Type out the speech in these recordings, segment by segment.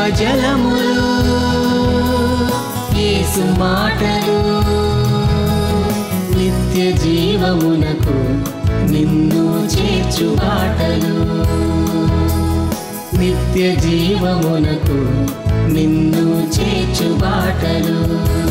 జీవజలములు యేసు మాటలు నిత్య జీవమునకు నిన్ను చేర్చు బాటలు నిత్య జీవమునకు నిన్ను చేర్చు బాటలు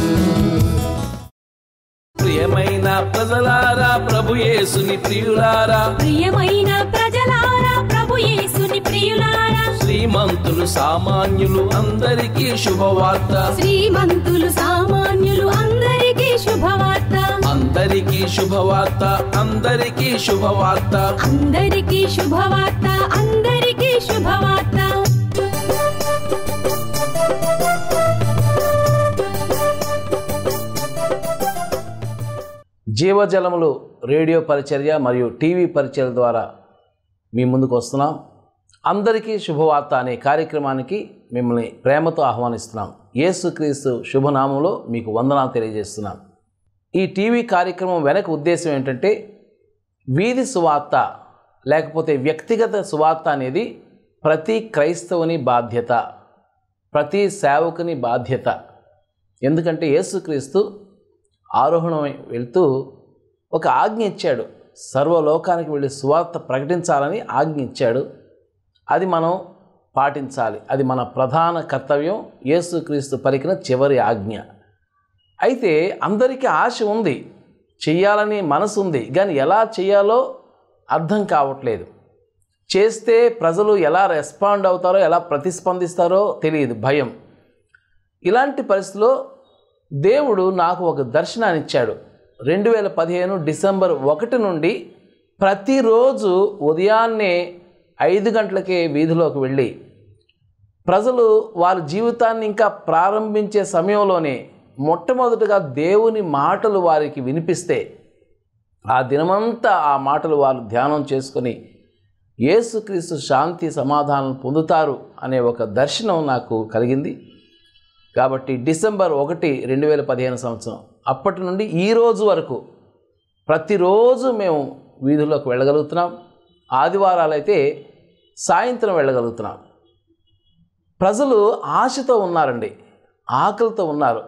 ప్రియమైన ప్రజలారా ప్రభు యేసుని ప్రియులారా ప్రియమైన ప్రజలారా ప్రభు యేసుని ప్రియులారా శ్రీమంతులు సామాన్యులు అందరికీ శుభవార్త శ్రీమంతులు సామాన్యులు అందరికీ శుభవార్త అందరికీ శుభవార్త అందరికీ శుభవార్త అందరికీ శుభవార్త అందరికీ శుభవార్త జీవజలములు రేడియో పరిచర్య మరియు టీవీ పరిచర్య ద్వారా మీ ముందుకు వస్తున్నాం అందరికీ శుభవార్త అనే కార్యక్రమానికి మిమ్మల్ని ప్రేమతో ఆహ్వానిస్తున్నాం యేసుక్రీస్తు శుభనామంలో మీకు వందనాలు తెలియజేస్తున్నాం ఈ టీవీ కార్యక్రమం వెనక ఉద్దేశం ఏంటంటే వీధి సువార్త లేకపోతే వ్యక్తిగత సువార్త అనేది ప్రతి క్రైస్తవుని బాధ్యత ప్రతి సేవకుని బాధ్యత ఎందుకంటే యేసుక్రీస్తు ఆరోహణమై వెళ్తూ ఒక ఆజ్ఞ ఇచ్చాడు సర్వలోకానికి వెళ్ళి సువార్త ప్రకటించాలని ఆజ్ఞ ఇచ్చాడు అది మనం పాటించాలి అది మన ప్రధాన కర్తవ్యం యేసుక్రీస్తు పలికిన చివరి ఆజ్ఞ అయితే అందరికీ ఆశ ఉంది చెయ్యాలని మనసు ఉంది కానీ ఎలా చేయాలో అర్థం కావట్లేదు చేస్తే ప్రజలు ఎలా రెస్పాండ్ అవుతారో ఎలా ప్రతిస్పందిస్తారో తెలియదు భయం ఇలాంటి పరిస్థితిలో దేవుడు నాకు ఒక దర్శనాన్ని ఇచ్చాడు రెండు వేల పదిహేను డిసెంబర్ ఒకటి నుండి ప్రతిరోజు ఉదయాన్నే ఐదు గంటలకే వీధిలోకి వెళ్ళి ప్రజలు వారి జీవితాన్ని ఇంకా ప్రారంభించే సమయంలోనే మొట్టమొదటిగా దేవుని మాటలు వారికి వినిపిస్తే ఆ దినమంతా ఆ మాటలు వారు ధ్యానం చేసుకొని యేసుక్రీస్తు శాంతి సమాధానం పొందుతారు అనే ఒక దర్శనం నాకు కలిగింది కాబట్టి డిసెంబర్ ఒకటి రెండు వేల పదిహేను సంవత్సరం అప్పటి నుండి ఈ రోజు వరకు ప్రతిరోజు మేము వీధుల్లోకి వెళ్ళగలుగుతున్నాం ఆదివారాలైతే సాయంత్రం వెళ్ళగలుగుతున్నాం ప్రజలు ఆశతో ఉన్నారండి ఆకలితో ఉన్నారు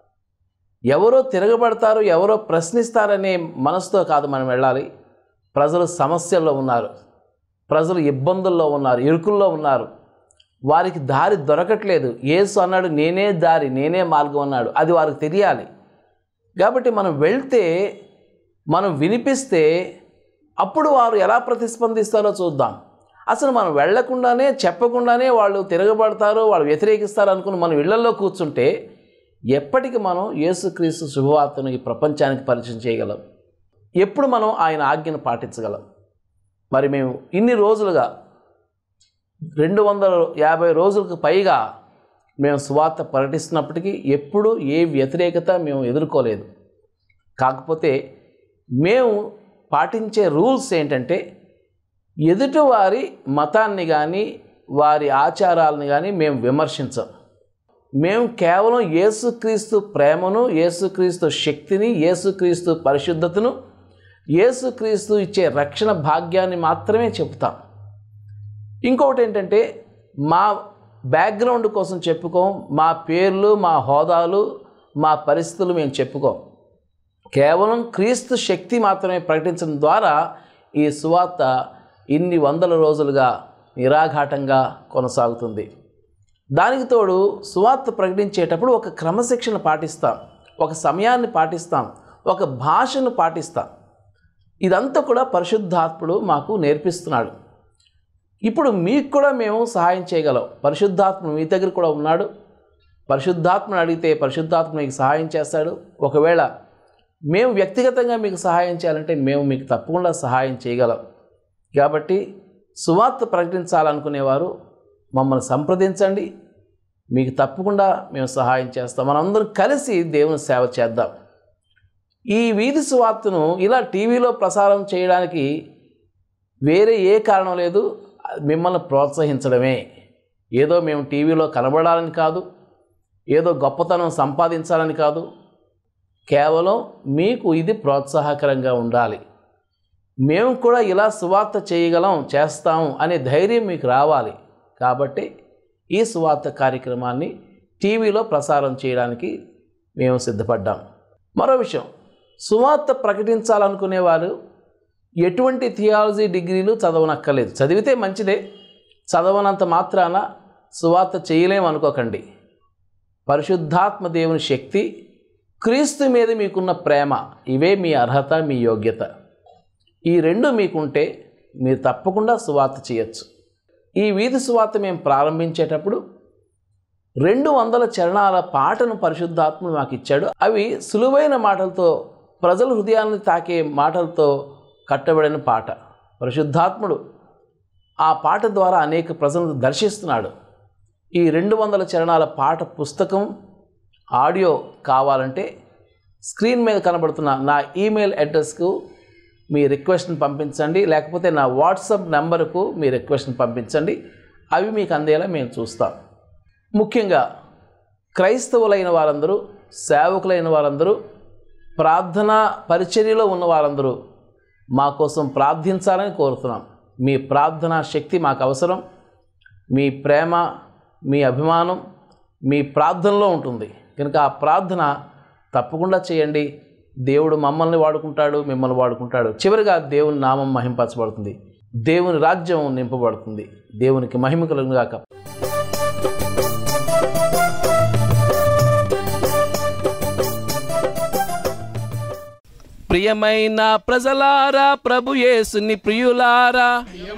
ఎవరో తిరగబడతారు ఎవరో ప్రశ్నిస్తారనే మనసుతో కాదు మనం వెళ్ళాలి ప్రజలు సమస్యల్లో ఉన్నారు ప్రజలు ఇబ్బందుల్లో ఉన్నారు ఇరుకుల్లో ఉన్నారు వారికి దారి దొరకట్లేదు యేసు అన్నాడు నేనే దారి నేనే మార్గం అన్నాడు అది వారికి తెలియాలి కాబట్టి మనం వెళ్తే మనం వినిపిస్తే అప్పుడు వారు ఎలా ప్రతిస్పందిస్తారో చూద్దాం అసలు మనం వెళ్లకుండానే చెప్పకుండానే వాళ్ళు తిరగబడతారు వాళ్ళు వ్యతిరేకిస్తారు అనుకుని మనం ఇళ్లలో కూర్చుంటే ఎప్పటికి మనం యేసుక్రీస్తు శుభవార్తను ఈ ప్రపంచానికి పరిచయం చేయగలం ఎప్పుడు మనం ఆయన ఆజ్ఞను పాటించగలం మరి మేము ఇన్ని రోజులుగా రెండు వందల యాభై రోజులకు పైగా మేము సువార్త ప్రకటిస్తున్నప్పటికీ ఎప్పుడూ ఏ వ్యతిరేకత మేము ఎదుర్కోలేదు కాకపోతే మేము పాటించే రూల్స్ ఏంటంటే ఎదుటివారి మతాన్ని కానీ వారి ఆచారాలను కానీ మేము విమర్శించం మేము కేవలం యేసుక్రీస్తు ప్రేమను యేసుక్రీస్తు శక్తిని యేసుక్రీస్తు పరిశుద్ధతను యేసుక్రీస్తు ఇచ్చే రక్షణ భాగ్యాన్ని మాత్రమే చెప్తాం ఇంకొకటి ఏంటంటే మా బ్యాక్గ్రౌండ్ కోసం చెప్పుకోం మా పేర్లు మా హోదాలు మా పరిస్థితులు మేము చెప్పుకోం కేవలం క్రీస్తు శక్తి మాత్రమే ప్రకటించడం ద్వారా ఈ సువార్త ఇన్ని వందల రోజులుగా నిరాఘాటంగా కొనసాగుతుంది దానికి తోడు సువార్త ప్రకటించేటప్పుడు ఒక క్రమశిక్షణ పాటిస్తాం ఒక సమయాన్ని పాటిస్తాం ఒక భాషను పాటిస్తాం ఇదంతా కూడా పరిశుద్ధాత్ముడు మాకు నేర్పిస్తున్నాడు ఇప్పుడు మీకు కూడా మేము సహాయం చేయగలం పరిశుద్ధాత్మ మీ దగ్గర కూడా ఉన్నాడు పరిశుద్ధాత్మను అడిగితే పరిశుద్ధాత్మ మీకు సహాయం చేస్తాడు ఒకవేళ మేము వ్యక్తిగతంగా మీకు సహాయం చేయాలంటే మేము మీకు తప్పకుండా సహాయం చేయగలం కాబట్టి సువార్త ప్రకటించాలనుకునేవారు మమ్మల్ని సంప్రదించండి మీకు తప్పకుండా మేము సహాయం చేస్తాం మనందరం కలిసి దేవుని సేవ చేద్దాం ఈ వీధి సువార్తను ఇలా టీవీలో ప్రసారం చేయడానికి వేరే ఏ కారణం లేదు మిమ్మల్ని ప్రోత్సహించడమే ఏదో మేము టీవీలో కనబడాలని కాదు ఏదో గొప్పతనం సంపాదించాలని కాదు కేవలం మీకు ఇది ప్రోత్సాహకరంగా ఉండాలి మేము కూడా ఇలా సువార్త చేయగలం చేస్తాము అనే ధైర్యం మీకు రావాలి కాబట్టి ఈ సువార్త కార్యక్రమాన్ని టీవీలో ప్రసారం చేయడానికి మేము సిద్ధపడ్డాం మరో విషయం సువార్త ప్రకటించాలనుకునేవారు ఎటువంటి థియాలజీ డిగ్రీలు చదవనక్కర్లేదు చదివితే మంచిదే చదవనంత మాత్రాన సువార్త చేయలేం అనుకోకండి పరిశుద్ధాత్మ దేవుని శక్తి క్రీస్తు మీద మీకున్న ప్రేమ ఇవే మీ అర్హత మీ యోగ్యత ఈ రెండు మీకుంటే మీరు తప్పకుండా సువార్త చేయొచ్చు ఈ వీధి సువార్త మేము ప్రారంభించేటప్పుడు రెండు వందల చరణాల పాటను పరిశుద్ధాత్ముడు మాకు ఇచ్చాడు అవి సులువైన మాటలతో ప్రజల హృదయాన్ని తాకే మాటలతో కట్టబడిన పాట పరిశుద్ధాత్ముడు ఆ పాట ద్వారా అనేక ప్రజలను దర్శిస్తున్నాడు ఈ రెండు వందల చరణాల పాట పుస్తకం ఆడియో కావాలంటే స్క్రీన్ మీద కనబడుతున్న నా ఈమెయిల్ అడ్రస్కు మీ రిక్వెస్ట్ని పంపించండి లేకపోతే నా వాట్సాప్ నెంబర్కు మీ రిక్వెస్ట్ని పంపించండి అవి మీకు అందేలా మేము చూస్తాం ముఖ్యంగా క్రైస్తవులైన వారందరూ సేవకులైన వారందరూ ప్రార్థనా పరిచర్యలో ఉన్న వారందరూ మా కోసం ప్రార్థించాలని కోరుతున్నాం మీ ప్రార్థనా శక్తి మాకు అవసరం మీ ప్రేమ మీ అభిమానం మీ ప్రార్థనలో ఉంటుంది కనుక ఆ ప్రార్థన తప్పకుండా చేయండి దేవుడు మమ్మల్ని వాడుకుంటాడు మిమ్మల్ని వాడుకుంటాడు చివరిగా దేవుని నామం మహింపరచబడుతుంది దేవుని రాజ్యం నింపబడుతుంది దేవునికి మహిమ కలుగును గాక ప్రియమైన ప్రజలారా ప్రభు యేసుని ప్రియులారా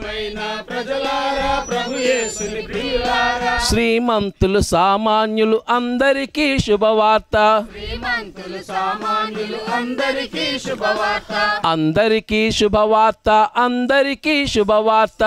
శ్రీమంతులు సామాన్యులు అందరికీ శుభవార్త అందరికీ శుభవార్త అందరికీ శుభవార్త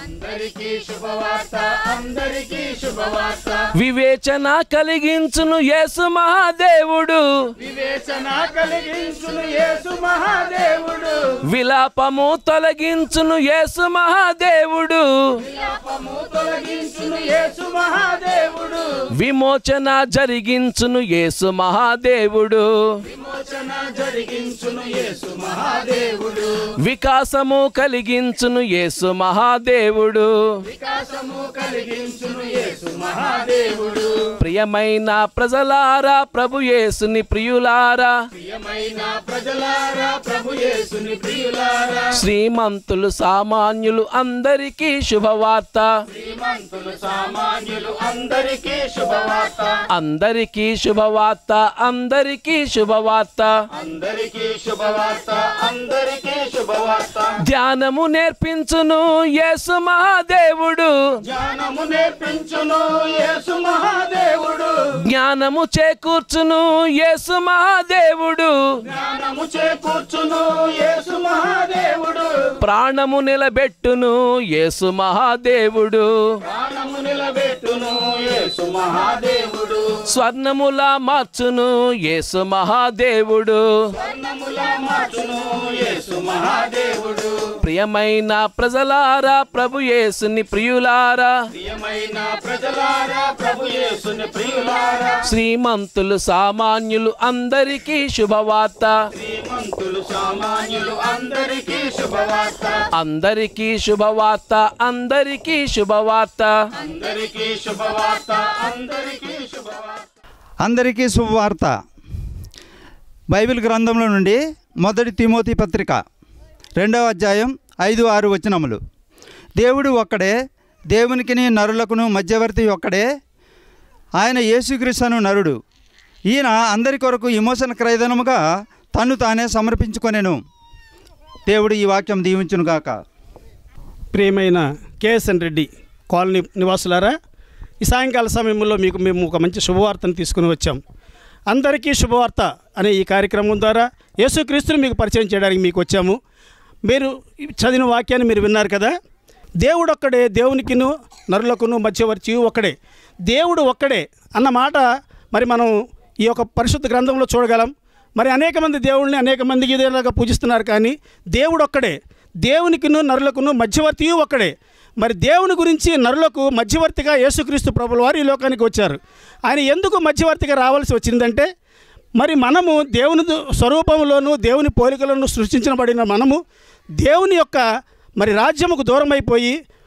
వివేచన కలిగించును యేసు మహాదేవుడు వివేచన కలిగించును యేసు మహాదేవుడు విలాపము తొలగించును యేసు మహాదేవుడు పాపము తొలగించును యేసు మహాదేవుడు విమోచన జరిగించును యేసు మహాదేవుడు విమోచన జరిగించును యేసు మహాదేవుడు వికాసము కలిగించును యేసు మహాదేవుడు వికాసము కలిగించును యేసు మహాదేవుడు ప్రియమైన ప్రజలారా ప్రభు యేసుని ప్రియులారా ప్రియమైన ప్రజలారా ప్రభు యేసుని ప్రియులారా శ్రీమంతులు సామాన్యులు అందరికీ శుభవార్త శ్రీమంతులు సామాన్యులు అందరికీ శుభవార్త అందరికీ శుభవార్త అందరికీ శుభవార్త అందరికీ శుభవార్త అందరికీ శుభవార్త ధ్యానము నేర్పించును యేసు మహాదేవుడు జ్ఞానము నేర్పించును యేసు మహాదేవుడు జ్ఞానము చేకూర్చును యేసు మహాదేవుడు జ్ఞానము చేకూర్చును యేసు మహాదేవుడు ప్రాణము నిలబెట్టును యేసు మహాదేవుడు ప్రాణము నిలబెట్టును యేసు మహాదేవుడు స్వర్ణములా మార్చును యేసు మహాదేవుడు వర్ణముల మార్చును యేసు మహాదేవుడు ప్రియమైన ప్రజలారా ప్రభు యేసుని ప్రియులారా ప్రియమైన ప్రజలారా ప్రభు యేసుని ప్రియులారా శ్రీమంతులు సామాన్యులు అందరికీ శుభవార్త శ్రీమంతులు సామాన్యులు అందరికీ శుభవార్త అందరికీ శుభవార్త అందరికీ శుభవార్త అందరికీ శుభవార్త అందరికీ శుభవార్త అందరికీ శుభవార్త బైబిల్ గ్రంథంలో నుండి మొదటి తిమోతి పత్రిక రెండవ అధ్యాయం ఐదు ఆరు వచనములు దేవుడు ఒక్కడే దేవునికిని నరులకును మధ్యవర్తి ఒక్కడే ఆయన యేసుక్రీస్తును నరుడు ఈయన అందరి కొరకు విమోచన క్రయధనముగా తన్ను తానే సమర్పించుకొనెను దేవుడు ఈ వాక్యం దీవించునుగాక ప్రియమైన కేఎస్ఎన్ రెడ్డి కాలనీ నివాసులారా ఈ సాయంకాల సమయంలో మీకు మేము ఒక మంచి శుభవార్తను తీసుకుని వచ్చాం అందరికీ శుభవార్త అనే ఈ కార్యక్రమం ద్వారా యేసుక్రీస్తుని మీకు పరిచయం చేయడానికి మీకు వచ్చాము మీరు చదివిన వాక్యాన్ని మీరు విన్నారు కదా దేవుడు ఒక్కడే దేవునికిను నరులకును మధ్యవర్తి ఒక్కడే దేవుడు ఒక్కడే అన్న మాట మరి మనం ఈ యొక్క పరిశుద్ధ గ్రంథంలో చూడగలం మరి అనేక మంది దేవుళ్ళని అనేక మందికి ఇదేలాగా పూజిస్తున్నారు కానీ దేవుడు ఒక్కడే దేవునికిను నరులకును మధ్యవర్తి ఒక్కడే మరి దేవుని గురించి నరులకు మధ్యవర్తిగా యేసుక్రీస్తు ప్రభుల వారు ఈ లోకానికి వచ్చారు ఆయన ఎందుకు మధ్యవర్తిగా రావాల్సి వచ్చిందంటే మరి మనము దేవుని దు- స్వరూపంలోను దేవుని పోలికలను సృష్టించబడిన మనము దేవుని యొక్క మరి రాజ్యముకు దూరం అయిపోయి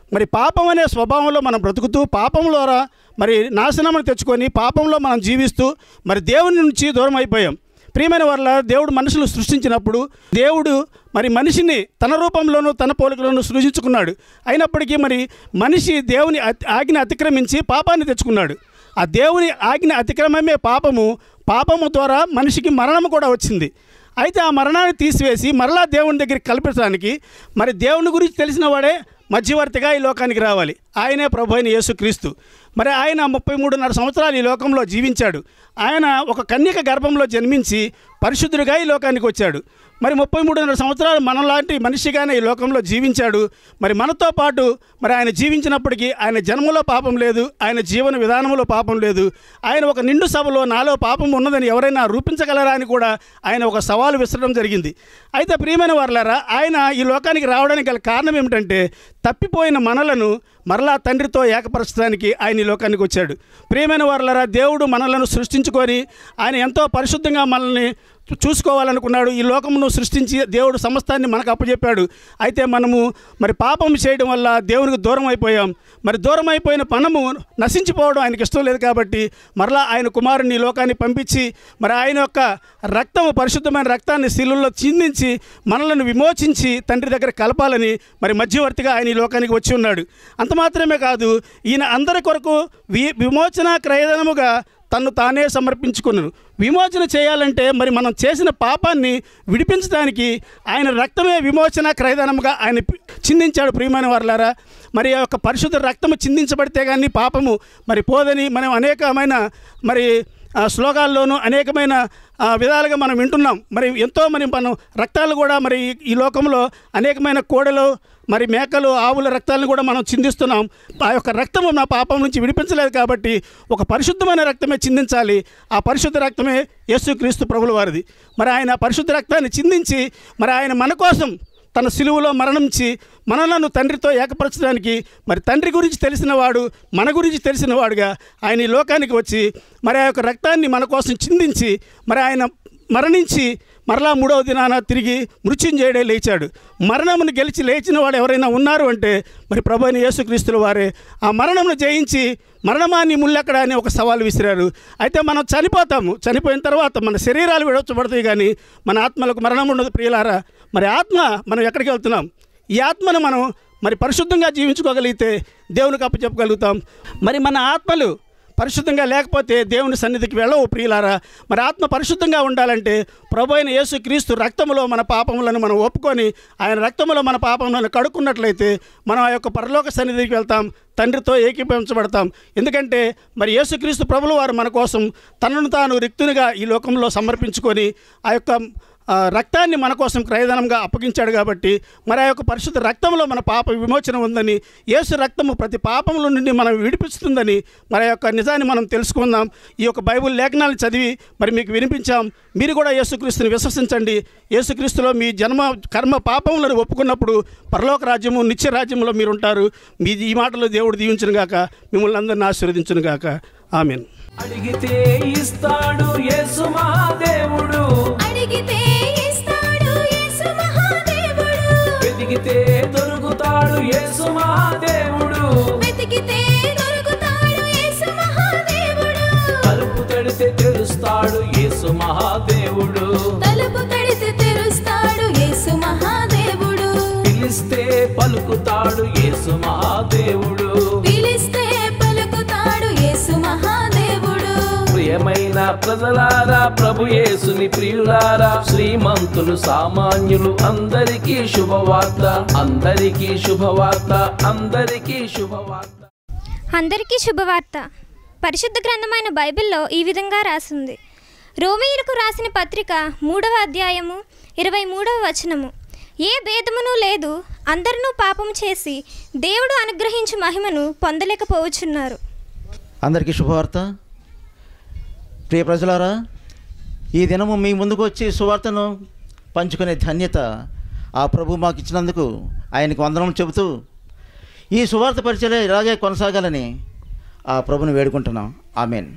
మరి పాపం అనే స్వభావంలో మనం బ్రతుకుతూ పాపం ద్వారా మరి నాశనం తెచ్చుకొని పాపంలో మనం జీవిస్తూ మరి దేవుని నుంచి దూరం అయిపోయాం ప్రియమైన వల్ల దేవుడు మనుషులు సృష్టించినప్పుడు దేవుడు మరి మనిషిని తన రూపంలోనూ తన పోలికలోనూ సృజించుకున్నాడు అయినప్పటికీ మరి మనిషి దేవుని అతి- ఆజ్ఞ అతిక్రమించి పాపాన్ని తెచ్చుకున్నాడు ఆ దేవుని ఆజ్ఞ అతిక్రమమే పాపము పాపము ద్వారా మనిషికి మరణము కూడా వచ్చింది అయితే ఆ మరణాన్ని తీసివేసి మరలా దేవుని దగ్గరికి కల్పించడానికి మరి దేవుని గురించి తెలిసిన వాడే మధ్యవర్తిగా ఈ లోకానికి రావాలి ఆయనే ప్రభు అయిన యేసుక్రీస్తు మరి ఆయన ముప్పై మూడున్నర సంవత్సరాలు ఈ లోకంలో జీవించాడు ఆయన ఒక కన్యక గర్భంలో జన్మించి పరిశుద్ధుడిగా ఈ లోకానికి వచ్చాడు మరి ముప్పై మూడున్నర సంవత్సరాలు మనలాంటి మనిషిగానే ఈ లోకంలో జీవించాడు మరి మనతో పాటు మరి ఆయన జీవించినప్పటికీ ఆయన జన్మలో పాపం లేదు ఆయన జీవన విధానంలో పాపం లేదు ఆయన ఒక నిండు సభలో నాలో పాపం ఉన్నదని ఎవరైనా రూపించగలరా అని కూడా ఆయన ఒక సవాలు విసరడం జరిగింది అయితే ప్రియమైన వారులారా ఆయన ఈ లోకానికి రావడానికి గల కారణం ఏమిటంటే తప్పిపోయిన మనలను మరలా తండ్రితో ఏకపరచడానికి ఆయన ఈ లోకానికి వచ్చాడు ప్రియమైన వారులారా దేవుడు మనలను సృష్టించుకొని ఆయన ఎంతో పరిశుద్ధంగా మనల్ని చూ- చూసుకోవాలనుకున్నాడు ఈ లోకమును సృష్టించి దేవుడు సమస్తాన్ని మనకు అప్పచెప్పాడు అయితే మనము మరి పాపం చేయడం వల్ల దేవునికి దూరం అయిపోయాం మరి దూరం అయిపోయిన మనము నశించిపోవడం ఆయనకి ఇష్టం లేదు కాబట్టి మరలా ఆయన కుమారుని ఈ లోకాన్ని పంపించి మరి ఆయన యొక్క రక్తము పరిశుద్ధమైన రక్తాన్ని శిలుల్లో చిందించి మనలను విమోచించి తండ్రి దగ్గర కలపాలని మరి మధ్యవర్తిగా ఆయన ఈ లోకానికి వచ్చి ఉన్నాడు అంత మాత్రమే కాదు ఈయన అందరి కొరకు వి విమోచన క్రయదనముగా తన్ను తానే సమర్పించుకున్నాను విమోచన చేయాలంటే మరి మనం చేసిన పాపాన్ని విడిపించడానికి ఆయన రక్తమే విమోచన క్రయదనముగా ఆయన పి- చిందించాడు ప్రియమైన వారులారా మరి ఆ యొక్క పరిశుద్ధ రక్తము చిందించబడితే కానీ పాపము మరి పోదని మనం అనేకమైన మరి ఆ శ్లోకాల్లోనూ అనేకమైన ఆ, విధాలుగా మనం వింటున్నాం మరి ఎంతో మరి మనం రక్తాలు కూడా మరి ఈ- ఈ లోకంలో అనేకమైన కోడలు మరి మేకలు ఆవుల రక్తాలను కూడా మనం చిందిస్తున్నాం ఆ యొక్క రక్తము నా పాపం నుంచి విడిపించలేదు కాబట్టి ఒక పరిశుద్ధమైన రక్తమే చిందించాలి ఆ పరిశుద్ధ రక్తమే యేసుక్రీస్తు ప్రభుల వారిది మరి ఆయన పరిశుద్ధ రక్తాన్ని చిందించి మరి ఆయన మన కోసం తన సిలువలో మరణించి మనలను తండ్రితో ఏకపరచడానికి మరి తండ్రి గురించి తెలిసిన వాడు మన గురించి తెలిసిన వాడుగా ఆయన ఈ లోకానికి వచ్చి మరి ఆ యొక్క రక్తాన్ని మన కోసం చిందించి మరి ఆయన మరణించి మరలా మూడవ దినాన తిరిగి మృత్యుంజయుడే లేచాడు మరణమును గెలిచి లేచిన వాడు ఎవరైనా ఉన్నారు అంటే మరి ప్రభు అయిన యేసుక్రీస్తుల వారే ఆ మరణమును జయించి మరణమాన్ని ముల్లెక్కడ అని ఒక సవాల్ విసిరారు అయితే మనం చనిపోతాము చనిపోయిన తర్వాత మన శరీరాలు విడవచ్చబడతాయి కానీ మన ఆత్మలకు మరణం ఉండదు ప్రియులారా మరి ఆత్మ మనం ఎక్కడికి వెళ్తున్నాం ఈ ఆత్మను మనం మరి పరిశుద్ధంగా జీవించుకోగలిగితే దేవునికి అప్పచెప్పగలుగుతాం మరి మన ఆత్మలు పరిశుద్ధంగా లేకపోతే దేవుని సన్నిధికి వెళ్ళవు ప్రియులారా మరి ఆత్మ పరిశుద్ధంగా ఉండాలంటే ప్రభు అయిన యేసు క్రీస్తు రక్తములో మన పాపములను మనం ఒప్పుకొని ఆయన రక్తములో మన పాపములను కడుక్కున్నట్లయితే మనం ఆ యొక్క పరలోక సన్నిధికి వెళ్తాం తండ్రితో ఏకీభవించబడతాం ఎందుకంటే మరి యేసుక్రీస్తు ప్రభులు వారు మన కోసం తనను తాను రిక్తునిగా ఈ లోకంలో సమర్పించుకొని ఆ యొక్క ఆ రక్తాన్ని మన కోసం క్రయధనంగా అప్పగించాడు కాబట్టి మరి ఆ యొక్క పరిశుద్ధ రక్తంలో మన పాప విమోచన ఉందని యేసు రక్తము ప్రతి పాపముల నుండి మనం విడిపిస్తుందని మరి ఆ యొక్క నిజాన్ని మనం తెలుసుకుందాం ఈ యొక్క బైబిల్ లేఖనాలు చదివి మరి మీకు వినిపించాం మీరు కూడా యేసుక్రీస్తుని విశ్వసించండి యేసుక్రీస్తులో మీ జన్మ కర్మ పాపములను ఒప్పుకున్నప్పుడు పరలోక రాజ్యము నిత్య రాజ్యంలో మీరు ఉంటారు మీ ఈ మాటలు దేవుడు దీవించును గాక మిమ్మల్ని అందరిని ఆశీర్వదించును గాక ఆమెన్ అడిగితే ఇస్తాడు యేసు మహాదేవుడు అడిగితే ఇస్తాడు యేసు మహాదేవుడు వెతికితే దొరుకుతాడు యేసు మహాదేవుడు వెతికితే దొరుకుతాడు యేసు మహాదేవుడు తలుపు తడితే తెలుస్తాడు యేసు మహాదేవుడు తలుపు తడితే తెరుస్తాడు యేసు మహాదేవుడు పిలిస్తే పలుకుతాడు యేసు మహాదేవుడు పిలిస్తే పలుకుతాడు యేసు మహాదేవుడు ప్రియమైన ప్రజలారా ప్రభు యేసుని ప్రియులారా శ్రీమంతులు సామాన్యులు అందరికీ శుభవార్త అందరికీ శుభవార్త అందరికీ శుభవార్త అందరికీ శుభవార్త పరిశుద్ధ గ్రంథమైన బైబిల్లో ఈ విధంగా రాసింది రోమీయులకు రాసిన పత్రిక మూడవ అధ్యాయము ఇరవై మూడవ వచనము ఏ భేదమును లేదు అందరినూ పాపం చేసి దేవుడు అనుగ్రహించు మహిమను పొందలేకపోవచున్నారు అందరికీ శుభవార్త ప్రియ ప్రజలారా ఈ దినము మీ ముందుకు వచ్చి సువార్తను పంచుకునే ధన్యత ఆ ప్రభు మాకు ఇచ్చినందుకు ఆయనకు వందనం చెబుతూ ఈ సువార్త పరిచయం ఇలాగే కొనసాగాలని ఆ ప్రభుని వేడుకుంటున్నాం ఆమెన్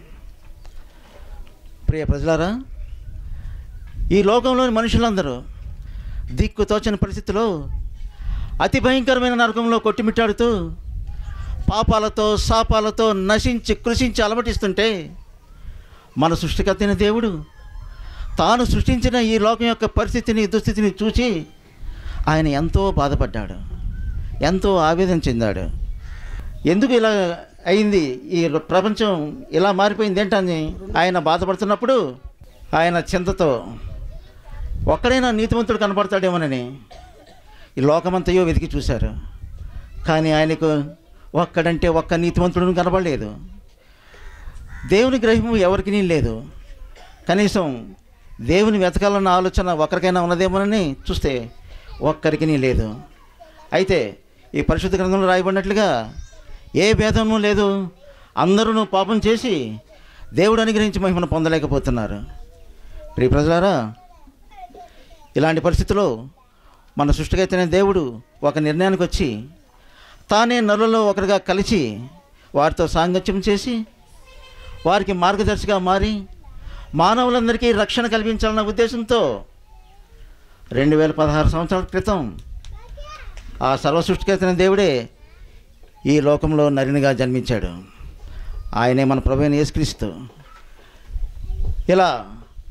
ప్రియ ప్రజలారా ఈ లోకంలోని మనుషులందరూ దిక్కు తోచని పరిస్థితిలో అతి భయంకరమైన నరకంలో కొట్టిమిట్టాడుతూ పాపాలతో శాపాలతో నశించి కృషించి అలమటిస్తుంటే మన సృష్టికర్తైన దేవుడు తాను సృష్టించిన ఈ లోకం యొక్క పరిస్థితిని దుస్థితిని చూసి ఆయన ఎంతో బాధపడ్డాడు ఎంతో ఆవేదన చెందాడు ఎందుకు ఇలా అయింది ఈ ప్రపంచం ఇలా మారిపోయింది ఏంటని ఆయన బాధపడుతున్నప్పుడు ఆయన చింతతో ఒక్కడైనా నీతివంతుడు కనపడతాడేమోనని ఈ లోకమంతయో వెతికి చూశారు కానీ ఆయనకు ఒక్కడంటే ఒక్క నీతివంతుడు కనపడలేదు దేవుని గ్రహము ఎవరికి లేదు కనీసం దేవుని వెతకాలన్న ఆలోచన ఒకరికైనా ఉన్నదేమోనని చూస్తే ఒక్కరికి లేదు అయితే ఈ పరిశుద్ధ గ్రంథంలో రాయబడినట్లుగా ఏ భేదము లేదు అందరూ పాపం చేసి దేవుడు అనుగ్రహించి మహిమను పొందలేకపోతున్నారు ప్రియ ప్రజలారా ఇలాంటి పరిస్థితుల్లో మన సృష్టికైతేనే దేవుడు ఒక నిర్ణయానికి వచ్చి తానే నరులలో ఒకరిగా కలిసి వారితో సాంగత్యం చేసి వారికి మార్గదర్శిగా మారి మానవులందరికీ రక్షణ కల్పించాలన్న ఉద్దేశంతో రెండు వేల పదహారు సంవత్సరాల క్రితం ఆ సర్వ సృష్టికైతేనే దేవుడే ఈ లోకంలో నరినిగా జన్మించాడు ఆయనే మన ప్రభుని యేసుక్రీస్తు ఇలా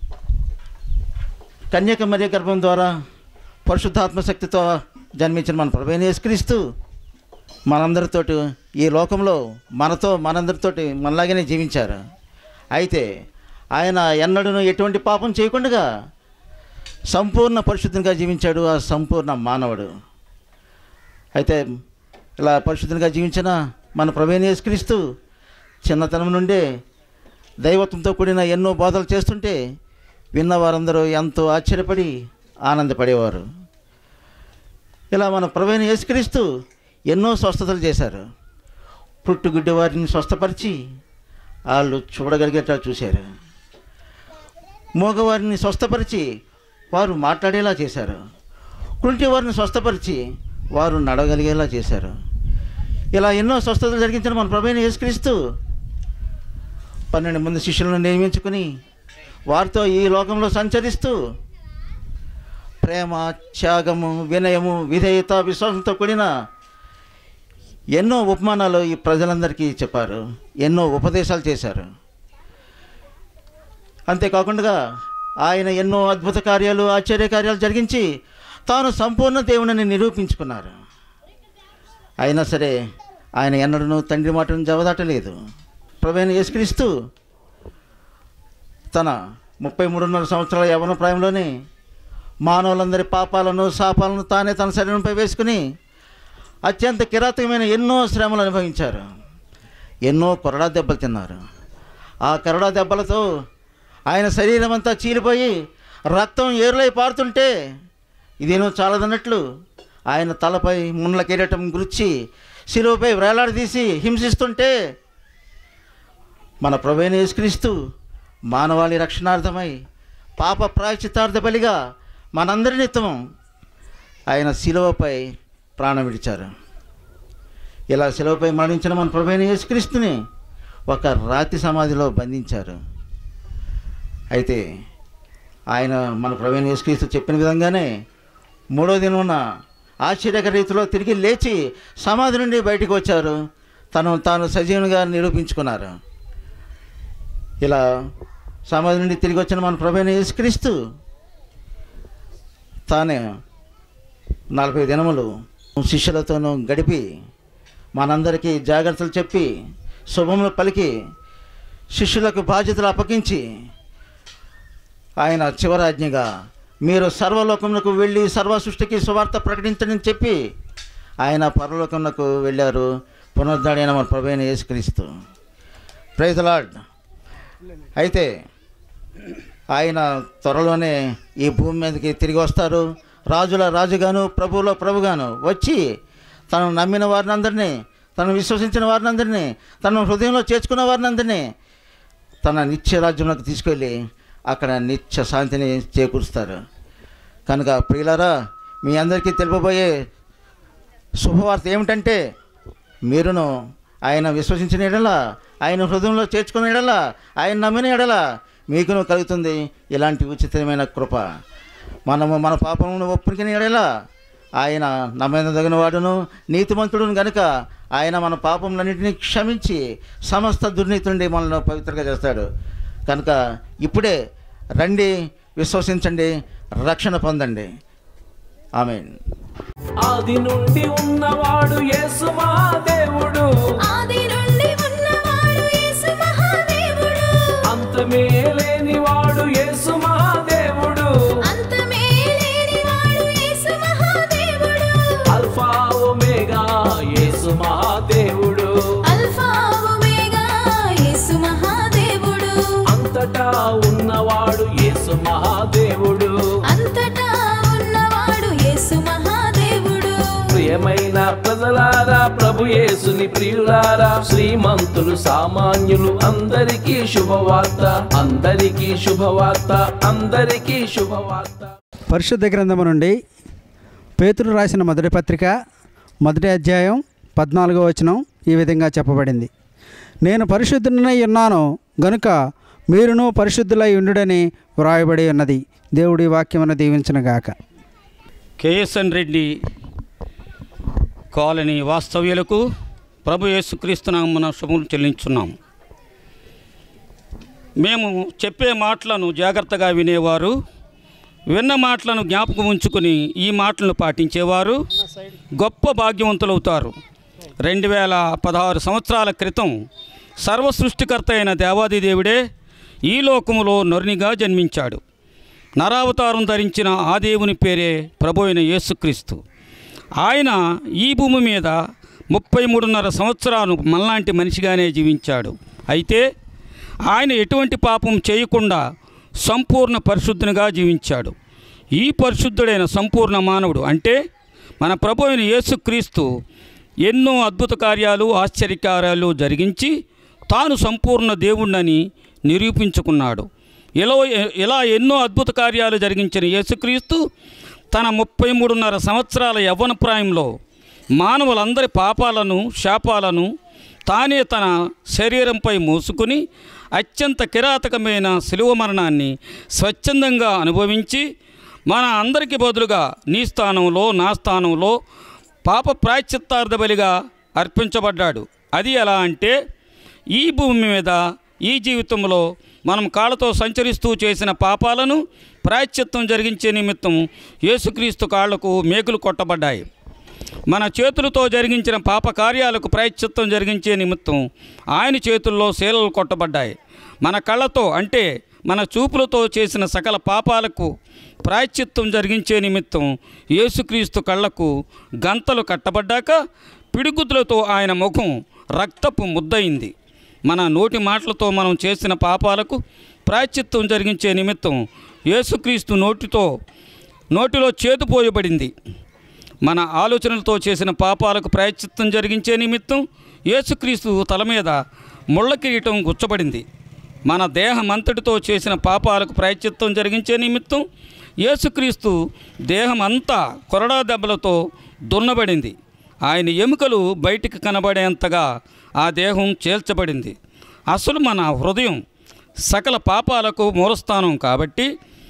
కన్యక మరియ గర్భం ద్వారా పరిశుద్ధాత్మ శక్తితో జన్మించిన మన ప్రభుని యేసుక్రీస్తు మనందరితోటి ఈ లోకంలో మనతో మనందరితోటి మనలాగానే జీవించారు అయితే ఆయన ఎన్నడూ ఎటువంటి పాపం చేయకుండా సంపూర్ణ పరిశుద్ధంగా జీవించాడు ఆ సంపూర్ణ మానవుడు అయితే ఇలా పరిశుద్ధంగా జీవించిన మన ప్రవేణ యేసుక్రీస్తు చిన్నతనం నుండే దైవత్వంతో కూడిన ఎన్నో బోధలు చేస్తుంటే విన్నవారందరూ ఎంతో ఆశ్చర్యపడి ఆనందపడేవారు ఇలా మన ప్రవేణ యేసుక్రీస్తు ఎన్నో స్వస్థతలు చేశారు పుట్టుగుడ్డి వారిని స్వస్థపరిచి వాళ్ళు చూడగలిగేట చూశారు మోగవారిని స్వస్థపరిచి వారు మాట్లాడేలా చేశారు కుంటి వారిని స్వస్థపరిచి వారు నడవగలిగేలా చేశారు ఇలా ఎన్నో స్వస్థతలు జరిగించిన మన ప్రభుని యేసుక్రీస్తు పన్నెండు మంది శిష్యులను నియమించుకుని వారితో ఈ లోకంలో సంచరిస్తూ ప్రేమ త్యాగము వినయము విధేయత విశ్వాసంతో కూడిన ఎన్నో ఉపమానాలు ఈ ప్రజలందరికీ చెప్పారు ఎన్నో ఉపదేశాలు చేశారు అంతేకాకుండా ఆయన ఎన్నో అద్భుత కార్యాలు ఆశ్చర్య కార్యాలు జరిగించి తాను సంపూర్ణ దేవుడిని నిరూపించుకున్నారు అయినా సరే ఆయన ఎన్నడూ తండ్రి మాటను జవదాటలేదు ప్రవీణ యేసుక్రీస్తు తన ముప్పై మూడున్నర సంవత్సరాల యవన ప్రాయంలోనే మానవులందరి పాపాలను శాపాలను తానే తన శరీరంపై వేసుకుని అత్యంత కిరాతకమైన ఎన్నో శ్రమలు అనుభవించారు ఎన్నో కొరడా దెబ్బలు తిన్నారు ఆ కొరడా దెబ్బలతో ఆయన శరీరం అంతా చీలిపోయి రక్తం ఏరులై పారుతుంటే ఇదేనో చాలదన్నట్లు ఆయన తలపై ముళ్ళ కిరీటం గురించి శిలువపై వేలాడదీసి హింసిస్తుంటే మన ప్రవేణ యేసుక్రీస్తు మానవాళి రక్షణార్థమై పాప ప్రాయచితార్థ బలిగా మనందరి నిత్యం ఆయన శిలువపై ప్రాణం విడిచారు ఇలా శిలువపై మరణించిన మన ప్రవేణ యేసుక్రీస్తుని ఒక రాతి సమాధిలో బంధించారు అయితే ఆయన మన ప్రవీణ యేసుక్రీస్తు చెప్పిన విధంగానే మూడో దినమున ఆశ్చర్యకర రీతిలో తిరిగి లేచి సమాధి నుండి బయటకు వచ్చారు తను తాను సజీవునిగా నిరూపించుకున్నారు ఇలా సమాధి నుండి తిరిగి వచ్చిన మన ప్రవీణ యేసుక్రీస్తు తానే నలభై దినములు శిష్యులతోనూ గడిపి మనందరికీ జాగ్రత్తలు చెప్పి శుభములు పలికి శిష్యులకు బాధ్యతలు అప్పగించి ఆయన చివరాజ్ఞగా మీరు సర్వలోకమునకు వెళ్ళి సర్వ సృష్టికి సువార్త ప్రకటించని చెప్పి ఆయన పరలోకమునకు వెళ్ళారు పునరుద్ధరణ మన ప్రభైన యేసుక్రీస్తు ప్రైజ్ లార్డ్ అయితే ఆయన త్వరలోనే ఈ భూమి మీదకి తిరిగి వస్తారు రాజుల రాజుగాను ప్రభువుల ప్రభుగాను వచ్చి తను నమ్మిన వారిని అందరినీ తను విశ్వసించిన వారిని అందరినీ తన హృదయంలో చేర్చుకున్న వారిని అందరినీ తన నిత్య రాజ్యంలోకి తీసుకెళ్ళి అక్కడ నిత్య శాంతిని చేకూరుస్తారు కనుక ప్రియులారా మీ అందరికీ తెలుపబోయే శుభవార్త ఏమిటంటే మీరును ఆయన విశ్వసించిన ఎడల ఆయన హృదయంలో చేర్చుకున్న ఎడల ఆయన నమ్మిన ఎడల మీకును కలుగుతుంది ఇలాంటి ఉచితమైన కృప మనము మన పాపమును ఒప్పుకునే ఎడల ఆయన నమ్మదగిన వాడును నీతిమంతుడును గనుక ఆయన మన పాపములన్నింటినీ క్షమించి సమస్త దుర్నీతి నుండి మనల్ని పవిత్రంగా చేస్తాడు కనుక ఇప్పుడే రండి విశ్వసించండి రక్షణ పొందండి ఆమెన్ ఆది నుండి ఉన్నవాడు యేసు మా దేవుడు ఆది నుండి ఉన్నవాడు యేసు మహాదేవుడు అంతమే లేనివాడు యేసు మా దేవుడు అంతమే లేనివాడు యేసు మహాదేవుడు అల్ఫా ఒమేగా యేసు మా దేవుడు అల్ఫా ఒమేగా యేసు మహాదేవుడు అంతటా ఉన్నవాడు యేసు మహాదేవుడు అంతటా ఉన్నవాడు యేసు మహాదేవుడు ప్రియమైన ప్రజలారా ప్రభు యేసుని ప్రియులారా శ్రీమంతులు సామాన్యులు అందరికీ శుభవార్త అందరికీ శుభవార్త అందరికీ శుభవార్త పరిశుద్ధ గ్రంథము నుండి పేతురు రాసిన మొదటి పత్రిక మొదటి అధ్యాయం పద్నాలుగో వచనం ఈ విధంగా చెప్పబడింది నేను పరిశుద్ధునై ఉన్నాను గనుక మీరును పరిశుద్ధులై ఉండుడని వ్రాయబడి ఉన్నది దేవుడి వాక్యమును దీవించనుగాక కేఎస్ఎన్ రెడ్డి కాలనీ వాస్తవ్యులకు ప్రభు యేసుక్రీస్తు నామమున శుభములు చెల్లించున్నాం మేము చెప్పే మాటలను జాగ్రత్తగా వినేవారు విన్న మాటలను జ్ఞాపకం ఉంచుకుని ఈ మాటలను పాటించేవారు గొప్ప భాగ్యవంతులవుతారు రెండు వేల పదహారు సంవత్సరాల క్రితం సర్వ సృష్టికర్త అయిన దేవాది దేవుడే ఈ లోకములో నొర్నిగా జన్మించాడు నరావతారం ధరించిన ఆ దేవుని పేరే ప్రభు అయిన యేసుక్రీస్తు ఆయన ఈ భూమి మీద ముప్పై మూడున్నర సంవత్సరాలు మనలాంటి మనిషిగానే జీవించాడు అయితే ఆయన ఎటువంటి పాపం చేయకుండా సంపూర్ణ పరిశుద్ధునిగా జీవించాడు ఈ పరిశుద్ధుడైన సంపూర్ణ మానవుడు అంటే మన ప్రభు అయిన యేసుక్రీస్తు ఎన్నో అద్భుత కార్యాలు ఆశ్చర్యకార్యాలు జరిగించి తాను సంపూర్ణ దేవుణ్ణని నిరూపించుకున్నాడు ఇలా ఇలా ఎన్నో అద్భుత కార్యాలు జరిగించిన యేసుక్రీస్తు తన ముప్పై మూడున్నర సంవత్సరాల యవ్వన ప్రాయంలో మానవులందరి పాపాలను శాపాలను తానే తన శరీరంపై మోసుకుని అత్యంత కిరాతకమైన శిలువ మరణాన్ని స్వచ్ఛందంగా అనుభవించి మన అందరికి బదులుగా నీ స్థానంలో నా స్థానంలో పాప ప్రాయశ్చిత్తార్థ బలిగా అర్పించబడ్డాడు అది ఎలా అంటే ఈ భూమి మీద ఈ జీవితంలో మనం కాళ్ళతో సంచరిస్తూ చేసిన పాపాలను ప్రాయశ్చిత్తం జరిగించే నిమిత్తం యేసుక్రీస్తు కాళ్లకు మేకులు కొట్టబడ్డాయి మన చేతులతో జరిగించిన పాప కార్యాలకు ప్రాయశ్చిత్తం జరిగించే నిమిత్తం ఆయన చేతుల్లో శీలలు కొట్టబడ్డాయి మన కళ్ళతో అంటే మన చూపులతో చేసిన సకల పాపాలకు ప్రాయశ్చిత్తం జరిగించే నిమిత్తం యేసుక్రీస్తు కళ్ళకు గంతలు కట్టబడ్డాక పిడిగుద్దులతో ఆయన ముఖం రక్తపు ముద్దయింది మన నోటి మాటలతో మనం చేసిన పాపాలకు ప్రాయశ్చిత్తం జరిగించే నిమిత్తం యేసుక్రీస్తు నోటితో నోటిలో చేదు పోయబడింది మన ఆలోచనలతో చేసిన పాపాలకు ప్రాయశ్చిత్తం జరిగించే నిమిత్తం యేసుక్రీస్తు తల మీద ముళ్ళ కిరీటం గుచ్చబడింది మన దేహమంతటితో చేసిన పాపాలకు ప్రాయశ్చిత్తం జరిగించే నిమిత్తం యేసుక్రీస్తు దేహం అంతా కొరడా దెబ్బలతో దున్నబడింది ఆయన ఎముకలు బయటికి కనబడేంతగా ఆ దేహం చేల్చబడింది అసలు మన హృదయం సకల పాపాలకు మూలస్థానం కాబట్టి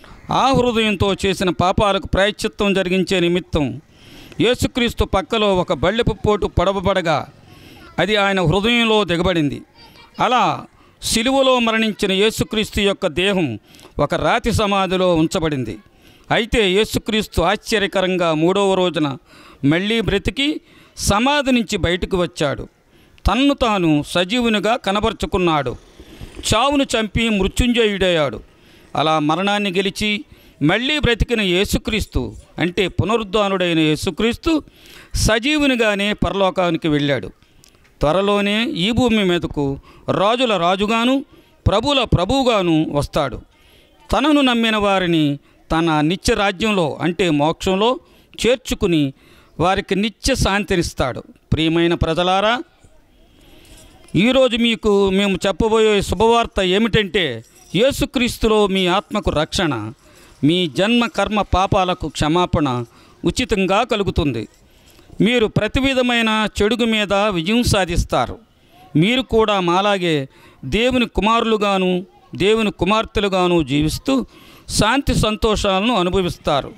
ఆ హృదయంతో చేసిన పాపాలకు ప్రాయశ్చిత్తం జరిగించే నిమిత్తం యేసుక్రీస్తు పక్కలో ఒక బళ్ళెపు పోటు పొడవబడగా అది ఆయన హృదయంలో దిగబడింది అలా సిలువలో మరణించిన యేసుక్రీస్తు యొక్క దేహం ఒక రాతి సమాధిలో ఉంచబడింది అయితే యేసుక్రీస్తు ఆశ్చర్యకరంగా మూడవ రోజున మళ్ళీ బ్రతికి సమాధి నుంచి బయటకు వచ్చాడు తన్ను తాను సజీవునిగా కనబరుచుకున్నాడు చావును చంపి మృత్యుంజయుడయ్యాడు అలా మరణాన్ని గెలిచి మళ్ళీ బ్రతికిన యేసుక్రీస్తు అంటే పునరుద్ధానుడైన యేసుక్రీస్తు సజీవునిగానే పరలోకానికి వెళ్ళాడు త్వరలోనే ఈ భూమి మీదకు రాజుల రాజుగాను ప్రభుల ప్రభువుగాను వస్తాడు తనను నమ్మిన వారిని తన నిత్య రాజ్యంలో అంటే మోక్షంలో చేర్చుకుని వారికి నిత్య శాంతినిస్తాడు ప్రియమైన ప్రజలారా ఈరోజు మీకు మేము చెప్పబోయే శుభవార్త ఏమిటంటే యేసుక్రీస్తులో మీ ఆత్మకు రక్షణ మీ జన్మ కర్మ పాపాలకు క్షమాపణ ఉచితంగా కలుగుతుంది మీరు ప్రతి విధమైన చెడుగు మీద విజయం సాధిస్తారు మీరు కూడా మాలాగే దేవుని కుమారులుగాను దేవుని కుమార్తెలుగాను జీవిస్తూ శాంతి సంతోషాలను అనుభవిస్తారు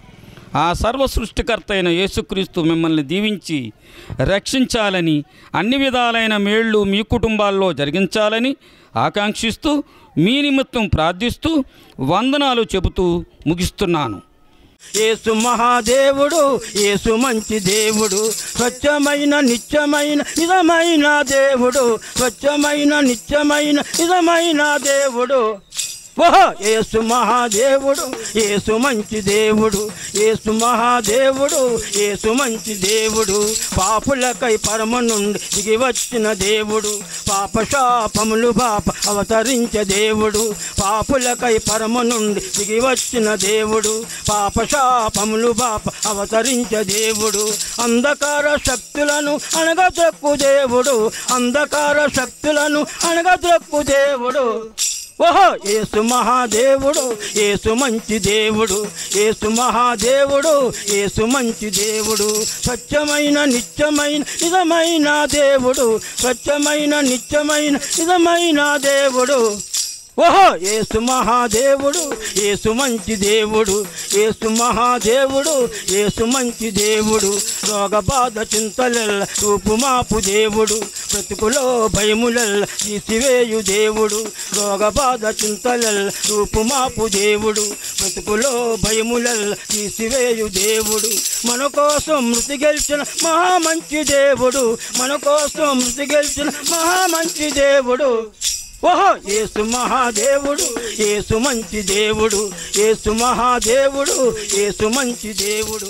ఆ సర్వ సృష్టికర్త అయిన యేసుక్రీస్తు మిమ్మల్ని దీవించి రక్షించాలని అన్ని విధాలైన మేళ్ళు మీ కుటుంబాల్లో జరిగించాలని ఆకాంక్షిస్తూ మీ నిమిత్తం ప్రార్థిస్తూ వందనాలు చెబుతూ ముగిస్తున్నాను యేసు మహాదేవుడు యేసు మంచి దేవుడు స్వచ్ఛమైన నిత్యమైన నిజమైన దేవుడు స్వచ్ఛమైన నిత్యమైన నిజమైన దేవుడు ఓహో యేసు మహాదేవుడు యేసు మంచి దేవుడు యేసు మహాదేవుడు యేసు మంచి దేవుడు పాపులకై పరమ నుండి దిగి వచ్చిన దేవుడు పాప శాపములు పాప అవతరించే దేవుడు పాపులకై పరమ నుండి దిగి వచ్చిన దేవుడు పాప శాపములు పాప అవతరించే దేవుడు అంధకార శక్తులను అనగదొక్కు దేవుడు అంధకార శక్తులను అనగదొక్కు దేవుడు ఓహో యేసు మహాదేవుడు యేసు మంచి దేవుడు యేసు మహాదేవుడు యేసు మంచి దేవుడు స్వచ్ఛమైన నిత్యమైన నిజమైన దేవుడు స్వచ్ఛమైన నిత్యమైన నిజమైన దేవుడు ఓహో యేసు మహాదేవుడు యేసు మంచి దేవుడు యేసు మహాదేవుడు యేసు మంచి దేవుడు రోగ బాధ చింతలెల్ల రూపు మాపు దేవుడు బ్రతుకులో భయములెల్ల తీసివేయు దేవుడు రోగ బాధ చింతలెల్ల రూపు మాపు దేవుడు బ్రతుకులో భయములెల్ల తీసివేయు దేవుడు మన కోసం మృతి గెలిచిన మహా మంచి దేవుడు మన కోసం మృతి గెలిచిన మహా మంచి దేవుడు ఓహో యేసు మహాదేవుడు యేసు మంచి దేవుడు యేసు మహాదేవుడు యేసు మంచి దేవుడు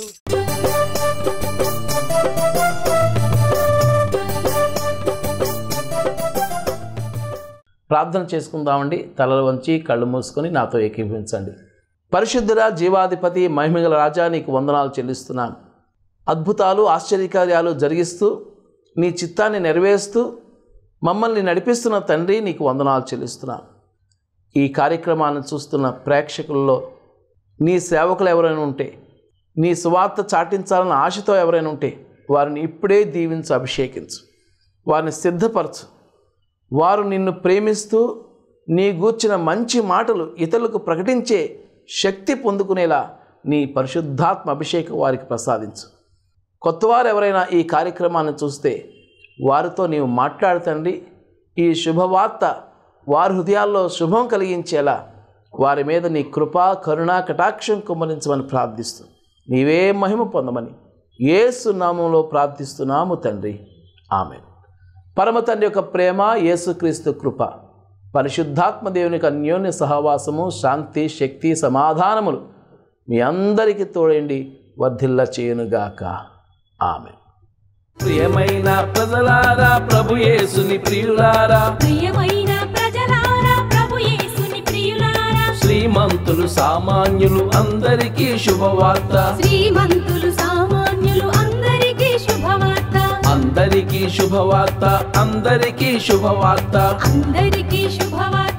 ప్రార్థన చేసుకుందామండి తలలు వంచి కళ్ళు మూసుకొని నాతో ఏకీభవించండి పరిశుద్ధుల జీవాధిపతి మహిమగల రాజా నీకు వందనాలు చెల్లిస్తున్నాను అద్భుతాలు ఆశ్చర్యకార్యాలు జరిగిస్తూ నీ చిత్తాన్ని నెరవేరుస్తూ మమ్మల్ని నడిపిస్తున్న తండ్రి నీకు వందనాలు చెల్లిస్తున్నాను ఈ కార్యక్రమాన్ని చూస్తున్న ప్రేక్షకుల్లో నీ సేవకులు ఎవరైనా ఉంటే నీ సువార్త చాటించాలన్న ఆశతో ఎవరైనా ఉంటే వారిని ఇప్పుడే దీవించు అభిషేకించు వారిని సిద్ధపరచు వారు నిన్ను ప్రేమిస్తూ నీ గూర్చిన మంచి మాటలు ఇతరులకు ప్రకటించే శక్తి పొందుకునేలా నీ పరిశుద్ధాత్మ అభిషేకం వారికి ప్రసాదించు కొత్తవారు ఎవరైనా ఈ కార్యక్రమాన్ని చూస్తే వారితో నీవు మాట్లాడుతండి ఈ శుభవార్త వారి హృదయాల్లో శుభం కలిగించేలా వారి మీద నీ కృపా కరుణా కటాక్షం కుమ్మరించమని ప్రార్థిస్తూ నీవే మహిమ పొందమని యేసు నామంలో ప్రార్థిస్తున్నాము తండ్రి ఆమె పరమ తండ్రి యొక్క ప్రేమ యేసుక్రీస్తు కృప పరిశుద్ధాత్మ దేవుని యొక్క అన్యోన్య సహవాసము శాంతి శక్తి సమాధానములు మీ అందరికీ తోడండి వర్ధిల్ల చేయునుగాక ఆమె ప్రియమైన ప్రజలారా ప్రభు యేసుని ప్రియులారా ప్రియమైన ప్రజలారా ప్రభు యేసుని ప్రియులారా శ్రీమంతులు సామాన్యులు అందరికీ శుభవార్త శ్రీమంతులు సామాన్యులు అందరికీ శుభవార్త అందరికీ శుభవార్త అందరికీ శుభవార్త అందరికీ శుభవార్త